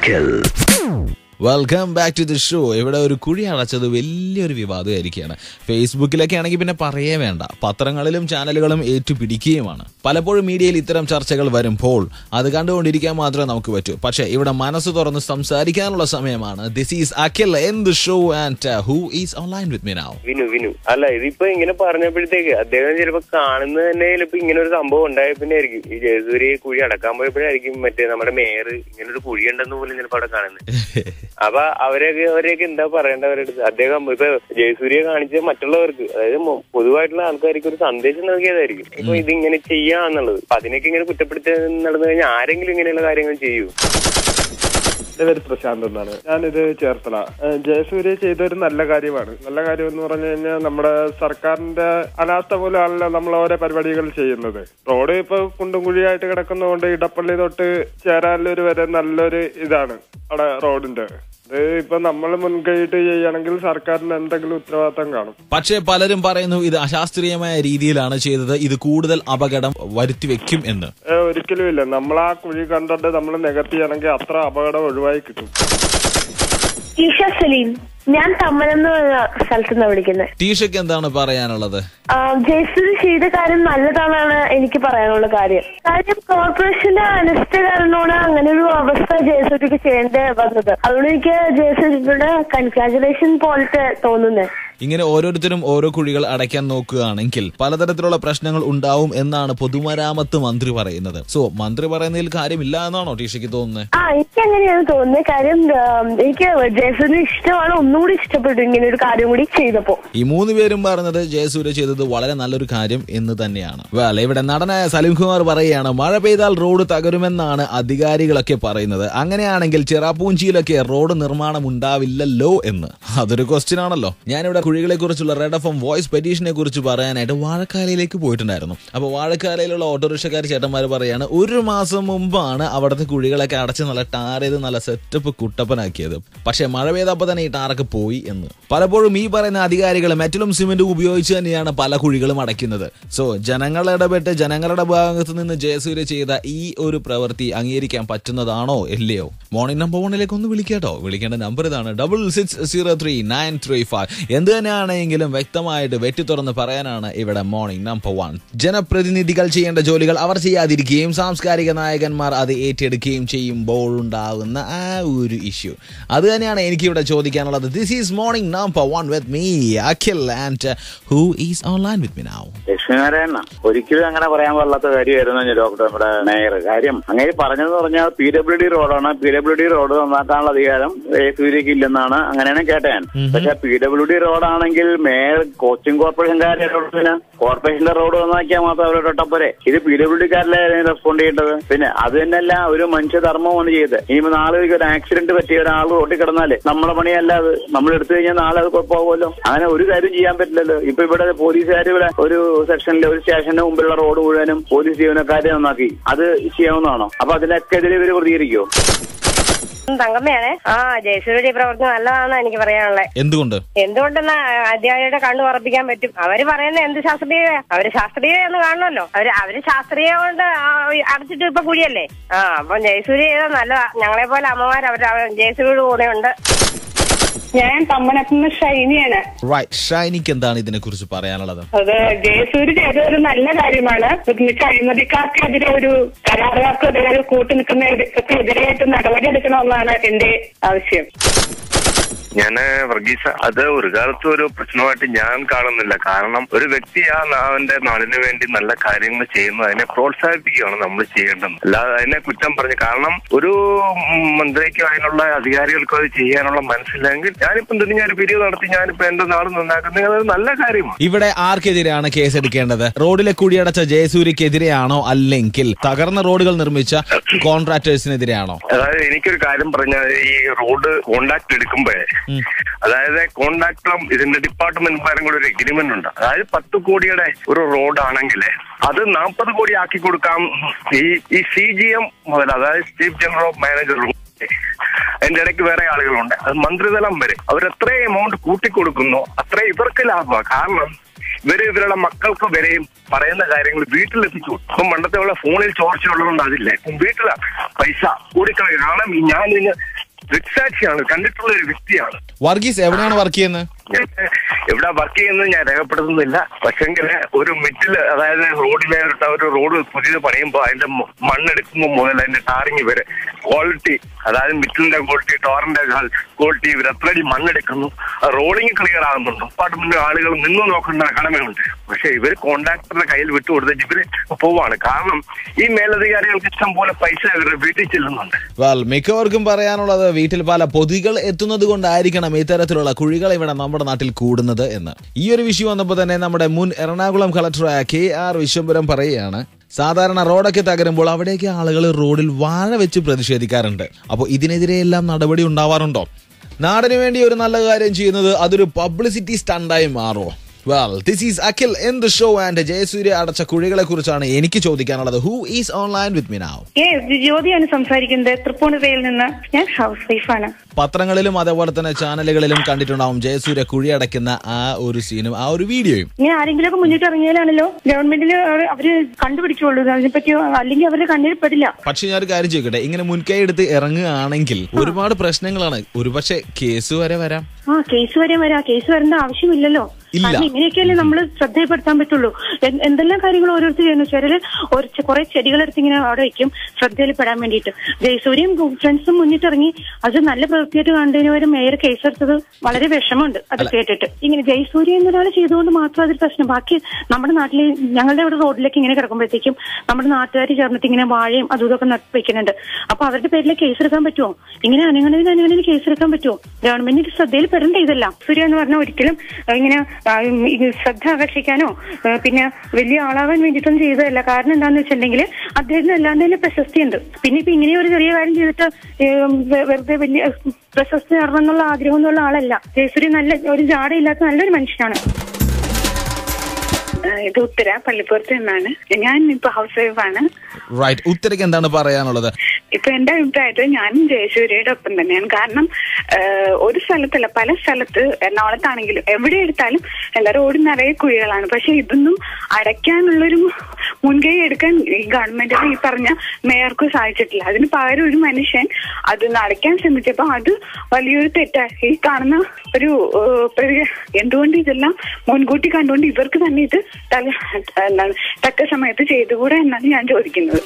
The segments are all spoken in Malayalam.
Akhil. Welcome back to the show ഇവിടെ ഒരു കുഴി അടച്ചത് വലിയൊരു വിവാദമായിരിക്കുകയാണ് ഫേസ്ബുക്കിലൊക്കെ ആണെങ്കിൽ പിന്നെ പറയേ വേണ്ട പത്രങ്ങളിലും ചാനലുകളും ഏറ്റുപിടിക്കുകയുമാണ് പലപ്പോഴും മീഡിയയിൽ ഇത്തരം ചർച്ചകൾ വരുമ്പോൾ അത് കണ്ടുകൊണ്ടിരിക്കാൻ മാത്രമേ നമുക്ക് പറ്റൂ പക്ഷേ ഇവിടെ മനസ്സ് തുറന്ന് സംസാരിക്കാനുള്ള സമയമാണ് this is Akhil in the show and who is online with me now Vinu Vinu അല്ല ഇതിപ്പോ ഇങ്ങനെ പറഞ്ഞപ്പോഴത്തേക്ക് അദ്ദേഹം ചിലപ്പോ കാണുന്നത് തന്നെ ചിലപ്പോ ഇങ്ങനെ ഒരു സംഭവം ഉണ്ടായ പിന്നെ ആയിരിക്കും ഈ ജയസൂര്യ കുഴി അടക്കാൻ പോയപ്പോഴായിരിക്കും മറ്റേ നമ്മുടെ മേയർ ഇങ്ങനെ ഒരു കുഴി ഉണ്ടെന്ന് പോലും ചിലപ്പോ അവിടെ കാണുന്നത് അപ്പൊ അവരെയൊക്കെ അവരെയൊക്കെ എന്താ പറയേണ്ടവരുടെ അടുത്ത് അദ്ദേഹം ഇപ്പൊ ജയസൂര്യ കാണിച്ച മറ്റുള്ളവർക്ക് അതായത് മൊ- പൊതുവായിട്ടുള്ള ആൾക്കാർക്ക് ഒരു സന്ദേശം നൽകിയതായിരിക്കും ഇപ്പൊ ഇതിങ്ങനെ ചെയ്യാന്നുള്ളത് അപ്പൊ അതിനൊക്കെ ഇങ്ങനെ കുറ്റപ്പെടുത്തി നടന്നു കഴിഞ്ഞാൽ ആരെങ്കിലും ഇങ്ങനെയുള്ള കാര്യങ്ങൾ ചെയ്യൂ എന്റെ പേര് പ്രശാന്ത് എന്നാണ് ഞാനിത് ചേർത്തല ഏഹ് ജയസൂര്യ ചെയ്ത ഒരു നല്ല കാര്യമാണ് നല്ല കാര്യം എന്ന് പറഞ്ഞു കഴിഞ്ഞാൽ നമ്മുടെ സർക്കാരിന്റെ അനാസ്ഥ പോലെയാണല്ലോ നമ്മൾ ഓരോ പരിപാടികൾ ചെയ്യുന്നത് റോഡ് ഇപ്പൊ കുണ്ടും കുഴിയായിട്ട് കിടക്കുന്നതുകൊണ്ട് ഇടപ്പള്ളി തൊട്ട് ചേരാനല്ലൂർ വരെ നല്ലൊരു ഇതാണ് അവിടെ റോഡിന്റെ ഇത് ഇപ്പൊ നമ്മൾ മുൻകൈയിട്ട് ചെയ്യുകയാണെങ്കിൽ സർക്കാരിന് എന്തെങ്കിലും ഉത്തരവാദിത്തം കാണും പക്ഷേ പലരും പറയുന്നു ഇത് അശാസ്ത്രീയമായ രീതിയിലാണ് ചെയ്തത് ഇത് കൂടുതൽ അപകടം വരുത്തി വെക്കും എന്ന് ഏഹ് ഒരിക്കലും ഇല്ല നമ്മൾ ആ കുഴി കണ്ടിട്ട് നമ്മൾ നികത്തിയാണെങ്കിൽ അത്ര അപകടം ഒഴിവായി കിട്ടും ഈഷ സലീം ഞാൻ തമ്മനെന്ന് സ്ഥലത്ത് നിന്ന് വിളിക്കുന്നത് ടീഷയ്ക്ക് എന്താണ് പറയാനുള്ളത് ജയസൂര്യ ചെയ്ത കാര്യം നല്ലതാണെന്നാണ് എനിക്ക് പറയാനുള്ള കാര്യം കാര്യം കോർപ്പറേഷന്റെ അനിഷ്ട കാരണമാണ് അങ്ങനെ ഒരു അവസ്ഥ ജയസൂര്യക്ക് ചെയ്യേണ്ടി വന്നത് അതുകൊണ്ട് എനിക്ക് ജയസൂര്യയുടെ കൺഗ്രാചുലേഷൻ പോലത്തെ തോന്നുന്നത് ഇങ്ങനെ ഓരോരുത്തരും ഓരോ കുഴികൾ അടയ്ക്കാൻ നോക്കുകയാണെങ്കിൽ പലതരത്തിലുള്ള പ്രശ്നങ്ങൾ ഉണ്ടാവും എന്നാണ് പൊതുമരാമത്ത് മന്ത്രി പറയുന്നത് സോ മന്ത്രി പറയുന്നതിൽ കാര്യമില്ല എന്നാണോ ടീഷയ്ക്ക് തോന്നുന്നത് ആ എനിക്ക് അങ്ങനെയാണ് തോന്നുന്നത് കാര്യം ആ, എനിക്ക് ജയസൂര്യ ഇഷ്ടമാണ് ഒന്നുകൂടി ഇഷ്ടപ്പെട്ടു ഇങ്ങനെ ഒരു കാര്യം കൂടി ചെയ്തപ്പോ ഈ മൂന്ന് പേരും പറഞ്ഞത് ജയസൂര്യ ചെയ്തത് വളരെ നല്ലൊരു കാര്യം എന്ന് തന്നെയാണ് വേല ഇവിടെ നടനായ സലീം കുമാർ പറയുകയാണ് മഴ പെയ്താൽ റോഡ് തകരുമെന്നാണ് അധികാരികളൊക്കെ പറയുന്നത് അങ്ങനെയാണെങ്കിൽ ചിറാപ്പൂഞ്ചിയിലൊക്കെ റോഡ് നിർമ്മാണം ഉണ്ടാവില്ലല്ലോ എന്ന് അതൊരു ക്വസ്റ്റ്യൻ ആണല്ലോ ഞാനിവിടെ കുഴികളെ കുറിച്ചുള്ള റെഡ് എഫ് എം വോയിസ് പെറ്റീഷനെ കുറിച്ച് പറയാനായിട്ട് വാഴക്കാലയിലേക്ക് പോയിട്ടുണ്ടായിരുന്നു അപ്പോൾ വാഴക്കാലയിലുള്ള ഓട്ടോറിക്ഷക്കാർ ചേട്ടന്മാർ പറയാണ് ഒരു മാസം മുമ്പാണ് അവിടുത്തെ കുഴികളൊക്കെ അടച്ച് നല്ല ടാർ ചെയ്ത് നല്ല സെറ്റപ്പ് കുട്ടപ്പനാക്കിയത് പക്ഷേ മഴ പെയ്തപ്പോൾ തന്നെ ഈ ടാറൊക്കെ പോയി എന്ന് പലപ്പോഴും ഈ പറയുന്ന അധികാരികൾ മെറ്റലും സിമെന്റും ഉപയോഗിച്ച് തന്നെയാണ് പല കുഴികളും അടയ്ക്കുന്നത് സോ ജനങ്ങൾ ഇടപെട്ട് ജനങ്ങളുടെ ഭാഗത്ത് നിന്ന് ജയസൂര്യ ചെയ്ത ഈ ഒരു പ്രവൃത്തി അംഗീകരിക്കാൻ പറ്റുന്നതാണോ ഇല്ലയോ മോർണിംഗ് നമ്പർ വണ്ണിലേക്ക് ഒന്ന് വിളിക്കാട്ടോ വിളിക്കേണ്ട നമ്പർ ഇതാണ് double six zero three nine three five എന്ത് തന്നെയാണെങ്കിലും വ്യക്തമായിട്ട് വെട്ടി തുറന്ന് പറയാനാണ് ഇവിടെ മോർണിംഗ് നമ്പർ വൺ ജനപ്രതിനിധികൾ ചെയ്യേണ്ട ജോലികൾ അവർ ചെയ്യാതിരിക്കുകയും സാംസ്കാരിക നായകന്മാർ അത് ഏറ്റെടുക്കുകയും ചെയ്യുമ്പോൾ ഉണ്ടാകുന്ന ആ ഒരു ഇഷ്യൂ അത് തന്നെയാണ് എനിക്ക് ഇവിടെ ചോദിക്കാനുള്ളത് this is morning number one with me Akhil and who is online with me now Lakshminarayana ഒരിക്കലും അങ്ങനെ പറയാൻ പാടില്ലാത്ത കാര്യമായിരുന്നു ഡോക്ടർ നമ്മുടെ മേയർ കാര്യം അങ്ങനെ പറഞ്ഞതെന്ന് പറഞ്ഞാൽ പി ഡബ്ല്യു ഡി റോഡാണ് പി ഡബ്ല്യു ഡി റോഡ് നന്നാക്കാനുള്ള അധികാരം സൂര്യക്ക് ഇല്ലെന്നാണ് അങ്ങനെയാണ് കേട്ടേൻ പക്ഷെ പി ഡബ്ല്യു ഡി റോഡാണെങ്കിൽ മേയർ കോച്ചിങ് കോർപ്പറേഷൻകാരെ പിന്നെ കോർപ്പറേഷന്റെ റോഡ് നന്നാക്കിയാൽ മാത്രം അവരുടെ ഒട്ടപ്പോരെ ഇത് പി ഡബ്ല്യു ഡിക്കാരിലെ റെസ്പോണ്ട് ചെയ്യേണ്ടത് പിന്നെ അത് തന്നെയല്ല ഒരു മനുഷ്യധർമ്മമാണ് ചെയ്തത് ഇനി നാളെ ഒരു ആക്സിഡന്റ് പറ്റിയ ഒരാൾ റോഡിൽ കിടന്നാല് നമ്മുടെ പണിയല്ല അത് നമ്മൾ എടുത്തു കഴിഞ്ഞാൽ നാളെ അത് പോകുമല്ലോ അങ്ങനെ ഒരു കാര്യം ചെയ്യാൻ പറ്റില്ലല്ലോ ഇപ്പൊ ഇവിടെ പോലീസുകാർ ഇവിടെ ഒരു സെക്ഷനിൽ ഒരു സ്റ്റേഷന്റെ മുമ്പിലുള്ള റോഡ് മുഴുവനും പോലീസ് ജീവനക്കാരെ നന്നാക്കി അത് ചെയ്യാവുന്നതാണോ അപ്പൊ അതിനൊക്കെതിരെ ഇവര് പ്രതികരിക്കുമോ തങ്കമ്മയാണേ ആ ജയസൂര്യയുടെ ഈ പ്രവർത്തി നല്ലതാണെന്ന് എനിക്ക് പറയാനുള്ളത് എന്തുകൊണ്ട് എന്തുകൊണ്ടെന്നാ അധ്യാപകരുടെ കണ്ണു ഉറപ്പിക്കാൻ പറ്റും അവര് പറയുന്നത് എന്ത് ശാസ്ത്രീയ അവര് ശാസ്ത്രീയ എന്ന് കാണണമല്ലോ അവര് അവര് ശാസ്ത്രീയ കൊണ്ട് ആ, അടച്ചിട്ട് ഇപ്പൊ കുഴിയല്ലേ ആ അപ്പൊ ജയസൂര്യ ചെയ്താൽ നല്ലതാ ഞങ്ങളെ പോലെ അമ്മമാർ അവര് ജയസൂര്യയുടെ കൂടെ ഉണ്ട് ഞാൻ തമ്മനത്തുനിന്ന് ഷൈനിയാണ് റൈറ്റ് ഷൈനിക്ക് എന്താണ് ഇതിനെ കുറിച്ച് പറയാനുള്ളത് അത് ജയസൂര്യ ചെയ്ത ഒരു നല്ല കാര്യമാണ് എന്നിട്ട് അഴിമതിക്കാർക്കെതിരെ ഒരു കരാറുകാർക്കെതിരെ ഒരു കൂട്ടു നിൽക്കുന്നവർക്കൊക്കെ എതിരായിട്ട് നടപടിയെടുക്കണമെന്നാണ് എന്റെ ആവശ്യം ഞാന് വർഗീസ അത് ഒരു കാലത്തും ഒരു പ്രശ്നമായിട്ട് ഞാൻ കാണുന്നില്ല കാരണം ഒരു വ്യക്തി ആ അവന്റെ നാടിന് വേണ്ടി നല്ല കാര്യങ്ങൾ ചെയ്യുന്നു അതിനെ പ്രോത്സാഹിപ്പിക്കുകയാണ് നമ്മൾ ചെയ്യേണ്ടത് അല്ലാതെ അതിനെ കുറ്റം പറഞ്ഞ് കാരണം ഒരു ഉം, മന്ത്രിക്ക് അതിനുള്ള അധികാരികൾക്ക് അത് ചെയ്യാനുള്ള മനസ്സില്ലെങ്കിൽ ഞാനിപ്പം തന്നെ ഞാൻ പിരിവ് നടത്തി ഞാനിപ്പോ എന്റെ നാട് നന്നാക്കുന്നത് അത് നല്ല കാര്യമാണ് ഇവിടെ ആർക്കെതിരെയാണ് കേസ് എടുക്കേണ്ടത് റോഡിലെ കുഴിയടച്ച ജയസൂര്യക്കെതിരെയാണോ അല്ലെങ്കിൽ തകർന്ന റോഡുകൾ നിർമ്മിച്ച കോൺട്രാക്ടേഴ്സിനെതിരെയാണോ അതായത് എനിക്കൊരു കാര്യം പറഞ്ഞാൽ ഈ റോഡ് കോണ്ടാക്ട് എടുക്കുമ്പോഴേ അതായത് കോണ്ടാക്ടറും ഇതിന്റെ ഡിപ്പാർട്ട്മെന്റുമാരും കൂടെ ഒരു എഗ്രിമെന്റ് ഉണ്ട് അതായത് പത്ത് കോടിയുടെ ഒരു റോഡ് ആണെങ്കിൽ അത് നാൽപ്പത് കോടി ആക്കി കൊടുക്കാം ഈ ഈ സി ജി എം മുതൽ അതായത് ചീഫ് ജനറൽ ഓഫ് മാനേജറും അതിന്റെ ഇടയ്ക്ക് വേറെ ആളുകളുണ്ട് അത് മന്ത്രിതലം വരെ അവർ എത്ര എമൗണ്ട് കൂട്ടിക്കൊടുക്കുന്നോ അത്ര ഇവർക്ക് ലാഭമാണ് കാരണം ഇവര് ഇവരുടെ മക്കൾക്ക് വരെയും പറയുന്ന കാര്യങ്ങൾ വീട്ടിലെത്തിച്ചു ഇപ്പം പണ്ടത്തെ ഉള്ള ഫോണിൽ ചോർച്ചയുള്ളതുകൊണ്ട് അതില്ല ഇപ്പം വീട്ടിലാ പൈസ കൂടിക്കളയും കാരണം ഈ ഞാൻ ഇതിന് ദൃക്സാക്ഷിയാണ് കണ്ടിട്ടുള്ള ഒരു വ്യക്തിയാണ് വർഗീസ് എവിടെയാണ് വർക്ക് ചെയ്യുന്നത് ഞാൻ എവിടെ വർക്ക് ചെയ്യുന്നത് ഞാൻ രേഖപ്പെടുത്തുന്നില്ല പക്ഷെങ്കിൽ ഒരു മിറ്റില് അതായത് റോഡിലോട്ട് ഒരു റോഡ് പുതിയത് പണിയുമ്പോൾ അതിന്റെ മ- മണ്ണെടുക്കുമ്പോൾ മുതൽ അതിന്റെ ടാറിങ് വരെ ക്വാളിറ്റി അതായത് മിറ്റിലിന്റെ ക്വാളിറ്റി ടോറിന്റെ ക്വാളിറ്റി ഇവർ എത്രയടി മണ്ണെടുക്കുന്നു റോഡിങ് ക്ലിയർ ആകുന്നുണ്ട് അപ്പാർട്ട്മെന്റ് ആളുകൾ നിന്ന് നോക്കേണ്ട കടമയുണ്ട് പക്ഷെ ഇവർ കോൺട്രാക്ടറുടെ കയ്യിൽ വിട്ടുകൊടുത്തിട്ട് ഇവര് പോവാണ് കാരണം ഈ മേലധികാരികൾക്ക് ഇഷ്ടം പോലെ പൈസ ഇവരുടെ വീട്ടിൽ ചെല്ലുന്നുണ്ട് വെൽ മിക്കവർക്കും പറയാനുള്ളത് വീട്ടിൽ പല പൊതികൾ എത്തുന്നത് കൊണ്ടായിരിക്കണം ഇത്തരത്തിലുള്ള കുഴികൾ ഇവിടെ നമ്മുടെ നാട്ടിൽ കൂടുന്നത് എന്ന് ഈ ഒരു വിഷയം വന്നപ്പോൾ തന്നെ നമ്മുടെ മുൻ എറണാകുളം കളക്ടറായ കെ ആർ വിശ്വംപുരം പറയുകയാണ് സാധാരണ റോഡൊക്കെ തകരുമ്പോൾ അവിടേക്ക് ആളുകൾ റോഡിൽ വാഴ വെച്ച് പ്രതിഷേധിക്കാറുണ്ട് അപ്പോൾ ഇതിനെതിരെ എല്ലാം നടപടി ഉണ്ടാവാറുണ്ടോ നാടിന് വേണ്ടി ഒരു നല്ല കാര്യം ചെയ്യുന്നത് അതൊരു പബ്ലിസിറ്റി സ്റ്റണ്ടായി മാറുമോ well this is Akhil in the show and Jayasurya അടച്ച കുഴികളെ കുറിച്ചാണ് എനിക്ക് ചോദിക്കാനുള്ളത് who is online with me now A ജ്യോതിയാണ് സംസാരിക്കുന്നത് തൃപ്പൂണിത്തറയിൽ നിന്ന് ഞാൻ ഹൗസ് വൈഫാണ് പത്രങ്ങളിലും അതേപോലെ തന്നെ ചാനലുകളിലും കണ്ടിട്ടുണ്ടാവും ജയസൂര്യ കുഴിയടയ്ക്കുന്ന ആ ഒരു സീനും ആ ഒരു വീഡിയോയും ഇങ്ങനെ ആരെങ്കിലുമൊക്കെ മുന്നിട്ട് ഇറങ്ങിയാലാണല്ലോ ഗവൺമെന്റിൽ അവര് കണ്ടുപിടിക്കുള്ളൂ അതിനെപ്പറ്റി അല്ലെങ്കിൽ അവരുടെ കണ്ണിൽ പെടില്ല പക്ഷെ ഞാൻ ഒരു കാര്യം ചോദിക്കട്ടെ ഇങ്ങനെ മുൻകൈ എടുത്ത് ഇറങ്ങുകയാണെങ്കിൽ ഒരുപാട് പ്രശ്നങ്ങളാണ് ഒരുപക്ഷെ കേസ് വരെ വരാം ആ കേസ് വരെ വരാ കേസ് വരേണ്ട ആവശ്യമില്ലല്ലോ ഇല്ല. കാരണം ഇങ്ങനെയൊക്കെയല്ലേ നമ്മൾ ശ്രദ്ധയിൽപ്പെടുത്താൻ പറ്റുള്ളൂ എ- എന്തെല്ലാം കാര്യങ്ങൾ ഓരോരുത്തർ ചെയ്യുന്നു ചിലര് ഒരു ചെ- കുറെ ചെടികളെടുത്ത് ഇങ്ങനെ അവിടെ വെക്കും ശ്രദ്ധയിൽ പെടാൻ വേണ്ടിയിട്ട് ജയസൂര്യയും ഫ്രണ്ട്സും മുന്നിട്ടിറങ്ങി അത് നല്ല പ്രവൃത്തിയായിട്ട് കണ്ടതിന് വരെ മേയർ കേസെടുത്തത് വളരെ വിഷമമുണ്ട് അത് കേട്ടിട്ട് ഇങ്ങനെ ജയസൂര്യ എന്നൊരാൾ ചെയ്തുകൊണ്ട് മാത്രം അതൊരു പ്രശ്നം ബാക്കി നമ്മുടെ നാട്ടിൽ ഞങ്ങളുടെ ഇവിടെ റോഡിലേക്ക് ഇങ്ങനെ കിടക്കുമ്പോഴത്തേക്കും നമ്മുടെ നാട്ടുകാർ ചേർന്നിട്ട് ഇങ്ങനെ വാഴയും അതും ഇതൊക്കെ നട്ട് വെക്കുന്നുണ്ട് അപ്പൊ അവരുടെ പേരിൽ കേസെടുക്കാൻ പറ്റുമോ ഇങ്ങനെ അനങ്ങണതിന് അനങ്ങണതിന് കേസെടുക്കാൻ പറ്റുമോ ഗവൺമെന്റിന്റെ ശ്രദ്ധയിൽ പെടണ്ട ഇതെല്ലാം സൂര്യ എന്ന് പറഞ്ഞാൽ ഒരിക്കലും ആ, ഇങ്ങനെ ആ, ഉം, ഇത് ശ്രദ്ധ ആകർഷിക്കാനോ ആ, പിന്നെ വലിയ ആളാവാൻ വേണ്ടിയിട്ടൊന്നും ചെയ്തതല്ല കാരണം എന്താന്ന് വെച്ചിട്ടുണ്ടെങ്കിൽ അദ്ദേഹത്തിന് അല്ലാണ്ട് തന്നെ പ്രശസ്തി ഉണ്ട് പിന്നെ ഇപ്പൊ ഇങ്ങനെ ഒരു ചെറിയ കാര്യം ചെയ്തിട്ട് ഏം, വെ- വെറുതെ വലിയ പ്രശസ്തി നേടണം എന്നുള്ള ആഗ്രഹം എന്നുള്ള ആളല്ല ജയസൂര്യ നല്ല ഒരു ജാടയില്ലാത്ത നല്ലൊരു മനുഷ്യനാണ് ഇത് ഉത്തര പള്ളിപ്പുറത്ത് നിന്നാണ് ഞാൻ ഇപ്പൊ ഹൗസ് വൈഫാണ് റൈറ്റ് ഉത്തരയ്ക്ക് എന്താണ് പറയാനുള്ളത് ഇപ്പൊ എന്റെ അഭിപ്രായത്തിൽ ഞാനും ജയസൂര്യയുടെ ഒപ്പം തന്നെയാണ് കാരണം ഏഹ്, ഒരു സ്ഥലത്തല്ല പല സ്ഥലത്ത് എറണാകുളത്താണെങ്കിലും എവിടെ എടുത്താലും എല്ലാവരും ഓടി നിറയെ കുഴികളാണ് പക്ഷെ ഇതൊന്നും അടയ്ക്കാനുള്ളൊരു മുൻകൈ എടുക്കാൻ ഈ ഗവൺമെന്റിന് ഈ പറഞ്ഞ മേയർക്ക് സാധിച്ചിട്ടില്ല അതിന് പകരം ഒരു മനുഷ്യൻ അത് അടയ്ക്കാൻ ശ്രമിച്ചപ്പോ അത് വലിയൊരു തെറ്റാണ് ഈ കാണുന്ന ഒരു ഏഹ്, പ്രതി- എന്തുകൊണ്ട് ഇതെല്ലാം മുൻകൂട്ടി കണ്ടുകൊണ്ട് ഇവർക്ക് തന്നെ ഇത് തല എന്താണ് തക്ക സമയത്ത് ചെയ്തുകൂടെ എന്നാണ് ഞാൻ ചോദിക്കുന്നത്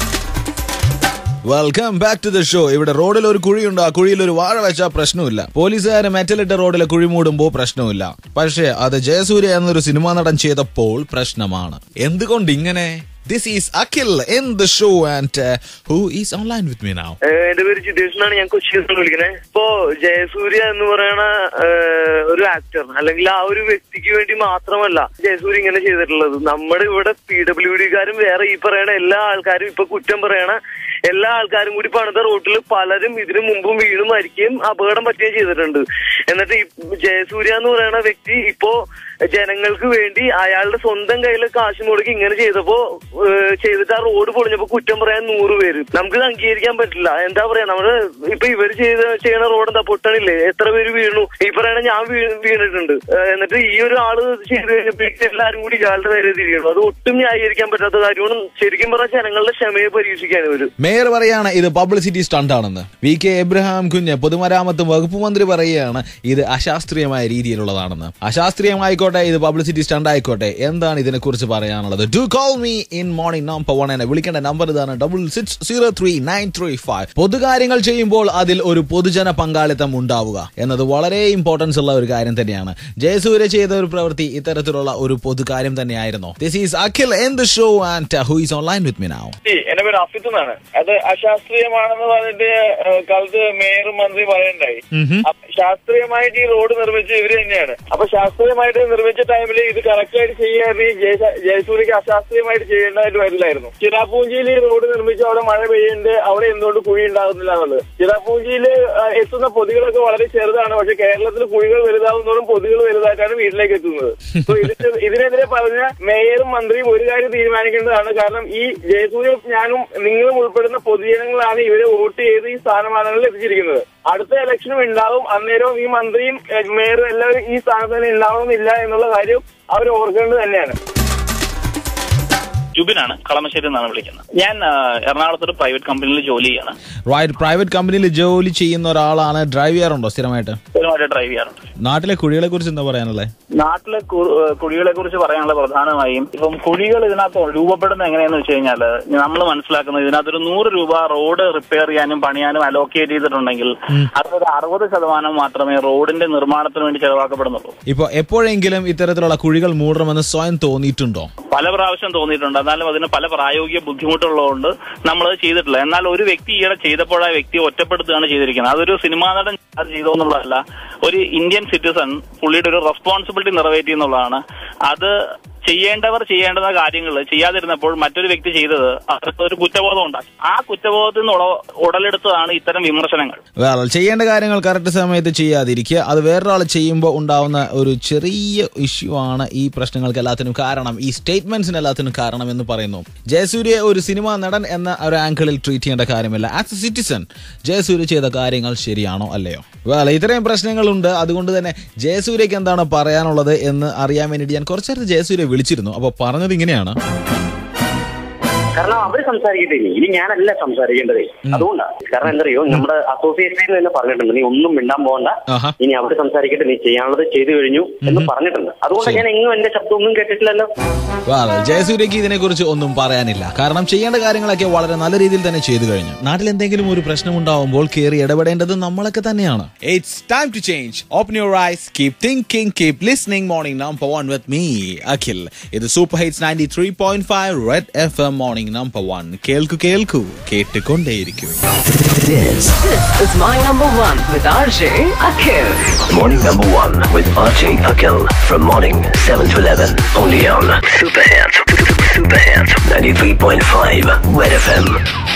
welcome back to the show ഇവിടെ റോഡിൽ ഒരു കുഴിയുണ്ട് ആ കുഴിയിൽ ഒരു വാഴ വെച്ചാൽ പ്രശ്നമില്ല പോലീസുകാർ മെറ്റലിട്ട റോഡിലെ കുഴി മൂടുമ്പോൾ പ്രശ്നമില്ല പക്ഷേ അത് ജയസൂര്യ എന്നൊരു സിനിമാ നടൻ ചെയ്തപ്പോൾ പ്രശ്നമാണ് എന്തുകൊണ്ട് ഇങ്ങനെ this is Akhil in the show and who is online with me now ഏഹ് എന്റെ പേര് ജിതേഷ് എന്നാണ് ഞാൻ കൊച്ചിയിൽ നിന്ന് വിളിക്കുന്നത് ഇപ്പോ ജയസൂര്യ എന്ന് പറയുന്ന ഏഹ്, ഒരു ആക്ടർ അല്ലെങ്കിൽ ആ ഒരു വ്യക്തിക്ക് വേണ്ടി മാത്രമല്ല ജയസൂര്യ ഇങ്ങനെ ചെയ്തിട്ടുള്ളത് നമ്മുടെ ഇവിടെ പി ഡബ്ല്യു ഡിക്കാരും വേറെ ഈ പറയണ എല്ലാ ആൾക്കാരും ഇപ്പൊ കുറ്റം പറയണ എല്ലാ ആൾക്കാരും കൂടി പണിത റോട്ടിൽ പലരും ഇതിനു മുമ്പും വീണു മരിക്കുകയും അപകടം പറ്റുകയും ചെയ്തിട്ടുണ്ട് എന്നിട്ട് ഈ ജയസൂര്യ എന്ന് പറയുന്ന വ്യക്തി ഇപ്പോ ജനങ്ങൾക്ക് വേണ്ടി അയാളുടെ സ്വന്തം കയ്യിൽ കാശ് മുടക്കി ഇങ്ങനെ ചെയ്തപ്പോ ഏഹ്, ചെയ്തിട്ട് ആ റോഡ് പൊളിഞ്ഞപ്പോ കുറ്റം പറയാൻ നൂറ് പേര് നമുക്ക് ഇത് അംഗീകരിക്കാൻ പറ്റില്ല എന്താ പറയാ നമ്മള് ഇപ്പൊ ഇവര് ചെയ്ത ചെയ്യണ റോഡ് എന്താ പൊട്ടണില്ലേ എത്ര പേര് വീണു ഈ പറയണ ഞാൻ വീ- വീണിട്ടുണ്ട് ഏഹ്, എന്നിട്ട് ഈ ഒരു ആള് ചെയ്ത് കഴിഞ്ഞപ്പോഴേക്കും എല്ലാരും കൂടി ഇയാളുടെ നേരെ തിരിയണം അത് ഒട്ടും ന്യായീകരിക്കാൻ പറ്റാത്ത കാര്യമാണ് ശരിക്കും പറഞ്ഞാൽ ജനങ്ങളുടെ ക്ഷമയെ പരീക്ഷിക്കാൻ ഇവര് മേയർ പറയാണ് ഇത് പബ്ലിസിറ്റി സ്റ്റണ്ട് ആണെന്ന് വി കെ എബ്രഹാം കുഞ്ഞ് പൊതുമരാമത്ത് വകുപ്പ് മന്ത്രി പറയുകയാണ് ഇത് അശാസ്ത്രീയമായ രീതിയിലുള്ളതാണെന്ന് അശാസ്ത്രീയമായിക്കോട്ടെ ഇത് പബ്ലിസിറ്റി സ്റ്റണ്ട് ആയിക്കോട്ടെ എന്താണ് ഇതിനെക്കുറിച്ച് പറയാനുള്ളത് do call me in morning number one എന്നെ വിളിക്കേണ്ട നമ്പർ ഇതാണ് double six zero three nine three five പൊതുകാര്യങ്ങൾ ചെയ്യുമ്പോൾ അതിൽ ഒരു പൊതുജന പങ്കാളിത്തം ഉണ്ടാവുക എന്നത് വളരെ ഇമ്പോർട്ടൻസ് ഉള്ള ഒരു കാര്യം തന്നെയാണ് ജയസൂര്യ ചെയ്ത ഒരു പ്രവൃത്തി ഇത്തരത്തിലുള്ള ഒരു പൊതുകാര്യം തന്നെയായിരുന്നു this is Akhil in the show and who is online with me now എന്റെ പേര് അഫിത്ത് എന്നാണ് അത് അശാസ്ത്രീയമാണെന്ന് പറഞ്ഞിട്ട് ഏഹ്, കാലത്ത് മേയർ മന്ത്രി പറയണ്ടായി അപ്പൊ ശാസ്ത്രീയമായിട്ട് ഈ റോഡ് നിർമ്മിച്ച ഇവര് തന്നെയാണ് അപ്പൊ ശാസ്ത്രീയമായിട്ട് നിർമ്മിച്ച ടൈമിൽ ഇത് കറക്റ്റ് ആയിട്ട് ചെയ്യാറുണ്ടെങ്കിൽ ജയ- ജയസൂര്യക്ക് അശാസ്ത്രീയമായിട്ട് ചെയ്യേണ്ടതായിട്ട് വരില്ലായിരുന്നു ചിറാപ്പൂഞ്ചിയിൽ ഈ റോഡ് നിർമ്മിച്ച് അവിടെ മഴ പെയ്യുന്നുണ്ട് അവിടെ എന്തുകൊണ്ട് കുഴി ഉണ്ടാകുന്നില്ല എന്നുള്ളത് ചിറാപ്പൂഞ്ചിയിൽ എത്തുന്ന പൊതികളൊക്കെ വളരെ ചെറുതാണ് പക്ഷെ കേരളത്തിൽ കുഴികൾ വലുതാവുന്നതോറും പൊതികൾ വലുതായിട്ടാണ് വീട്ടിലേക്ക് എത്തുന്നത് So ഇതിന് ഇതിനെതിരെ പറഞ്ഞ മേയറും മന്ത്രിയും ഒരു കാര്യം തീരുമാനിക്കേണ്ടതാണ് കാരണം ഈ ജയസൂര്യ ഞാനും നിങ്ങളും ഉൾപ്പെടുന്ന പൊതുജനങ്ങളാണ് ഇവരെ വോട്ട് ചെയ്ത് ഈ സ്ഥാനമാനങ്ങളിൽ എത്തിച്ചിരിക്കുന്നത് അടുത്ത ഇലക്ഷനും ഉണ്ടാവും അന്നേരവും ഈ മന്ത്രിയും ഏഹ്, മേയറും എല്ലാവരും ഈ സ്ഥാനത്ത് തന്നെ ഉണ്ടാവണമെന്നില്ല എന്നുള്ള കാര്യം അവർ ഓർക്കേണ്ടത് തന്നെയാണ് ജുബിനാണ് കളമശ്ശേരി എന്നാണ് വിളിക്കുന്നത് ഞാൻ ആ, എറണാകുളത്തൊരു പ്രൈവറ്റ് കമ്പനിയിൽ ജോലി ചെയ്യാണ് റൈറ്റ് പ്രൈവറ്റ് കമ്പനിയിൽ ജോലി ചെയ്യുന്ന ഒരാളാണ് ഡ്രൈവ് ചെയ്യാറുണ്ടോ സ്ഥിരമായിട്ട് സ്ഥിരമായിട്ട് ഡ്രൈവ് ചെയ്യാറുണ്ട് നാട്ടിലെ കുഴികളെ കുറിച്ച് എന്താ പറയാനുള്ളത് നാട്ടിലെ കു- കുഴികളെ കുറിച്ച് പറയാനുള്ള പ്രധാനമായും ഇപ്പം കുഴികൾ ഇതിനകത്ത് രൂപപ്പെടുന്നത് എങ്ങനെയാന്ന് വെച്ച് കഴിഞ്ഞാൽ നമ്മൾ മനസ്സിലാക്കുന്നത് ഇതിനകത്ത് ഒരു നൂറ് രൂപ റോഡ് റിപ്പയർ ചെയ്യാനും പണിയാനും അലോക്കേറ്റ് ചെയ്തിട്ടുണ്ടെങ്കിൽ അതൊരു അറുപത് ശതമാനം മാത്രമേ റോഡിന്റെ നിർമ്മാണത്തിന് വേണ്ടി ചെലവാക്കപ്പെടുന്നുള്ളൂ ഇപ്പൊ എപ്പോഴെങ്കിലും ഇത്തരത്തിലുള്ള കുഴികൾ മൂടണമെന്ന് സ്വയം തോന്നിയിട്ടുണ്ടോ പല പ്രാവശ്യം തോന്നിയിട്ടുണ്ട് എന്നാലും അതിന് പല പ്രായോഗിക ബുദ്ധിമുട്ടുള്ളതുകൊണ്ട് നമ്മൾ അത് ചെയ്തിട്ടില്ല എന്നാൽ ഒരു വ്യക്തി ഈയിടെ ചെയ്തപ്പോൾ ആ വ്യക്തിയെ ഒറ്റപ്പെടുത്തുകയാണ് ചെയ്തിരിക്കുന്നത് അതൊരു സിനിമാ നടൻ അത് ചെയ്തോ എന്നുള്ളതല്ല ഒരു ഇന്ത്യൻ സിറ്റിസൺ പുള്ളിയുടെ ഒരു റെസ്പോൺസിബിലിറ്റി നിറവേറ്റി അത് ചെയ്യേണ്ടവർ ചെയ്യേണ്ടുന്ന കാര്യങ്ങൾ ചെയ്യാതിരുന്നപ്പോൾ മറ്റൊരു വ്യക്തി ചെയ്തത് അവർക്ക് ഒരു കുറ്റബോധം ഉണ്ടാക്കി ആ കുറ്റബോധത്തിൽ നിന്ന് ഉട- ഉടലെടുത്തതാണ് ഇത്തരം വിമർശനങ്ങൾ വേറെ ചെയ്യേണ്ട കാര്യങ്ങൾ കറക്റ്റ് സമയത്ത് ചെയ്യാതിരിക്കുക അത് വേറൊരാൾ ചെയ്യുമ്പോൾ ഉണ്ടാവുന്ന ഒരു ചെറിയ ഇഷ്യൂ ആണ് ഈ പ്രശ്നങ്ങൾക്ക് എല്ലാത്തിനും കാരണം ഈ സ്റ്റേറ്റ്മെന്റ്സിന് എല്ലാത്തിനും കാരണം എന്ന് പറയുന്നു ജയസൂര്യ ഒരു സിനിമാ നടൻ എന്ന ഒരു ആംഗിളിൽ ട്രീറ്റ് ചെയ്യേണ്ട കാര്യമില്ല ആസ് എ സിറ്റിസൺ ജയസൂര്യ ചെയ്ത കാര്യങ്ങൾ ശരിയാണോ അല്ലയോ വേറെ ഇത്രയും പ്രശ്നങ്ങളുണ്ട് അതുകൊണ്ട് തന്നെ ജയസൂര്യക്ക് എന്താണ് പറയാനുള്ളത് എന്ന് അറിയാൻ വേണ്ടിയിട്ട് ഞാൻ കുറച്ചേരത്ത് ജയസൂര്യ വിളിച്ചിരുന്നു അപ്പോൾ പറഞ്ഞത് ഇങ്ങനെയാണ് കാരണം അവര് സംസാരിക്കട്ടെ ഇനി ഇനി ഞാനല്ല സംസാരിക്കേണ്ടത് അതുകൊണ്ടാണ് കാരണം എന്തറിയോ നമ്മുടെ അസോസിയേഷനിൽ തന്നെ പറഞ്ഞിട്ടുണ്ട് നീ ഒന്നും മിണ്ടാൻ പോകണ്ട ആഹാ. ഇനി അവര് സംസാരിക്കട്ടെ നീ ചെയ്യാനുള്ളത് ചെയ്തു കഴിഞ്ഞു എന്ന് പറഞ്ഞിട്ടുണ്ട് അതുകൊണ്ട് ഞാൻ എങ്ങും എന്റെ ശബ്ദം ഒന്നും കേട്ടിട്ടില്ലല്ലോ വേറെ ജയസൂര്യക്ക് ഇതിനെക്കുറിച്ച് ഒന്നും പറയാനില്ല കാരണം ചെയ്യേണ്ട കാര്യങ്ങളൊക്കെ വളരെ നല്ല രീതിയിൽ തന്നെ ചെയ്തു കഴിഞ്ഞു നാട്ടിൽ എന്തെങ്കിലും ഒരു പ്രശ്നം ഉണ്ടാവുമ്പോൾ കയറി ഇടപെടേണ്ടത് നമ്മളൊക്കെ തന്നെയാണ് it's time to change open your eyes keep thinking keep listening morning number one with me Akhil ഇത് super hits ninety three point five red F M morning number one കേൾക്കു കേൾക്കൂ കേട്ടുകൊണ്ടേയിരിക്കൂ This is my number one with RJ Akhil. Morning number one with RJ Akhil from morning 7 to 11. Only on Super Hits. Super Hits. 93.5 Red FM.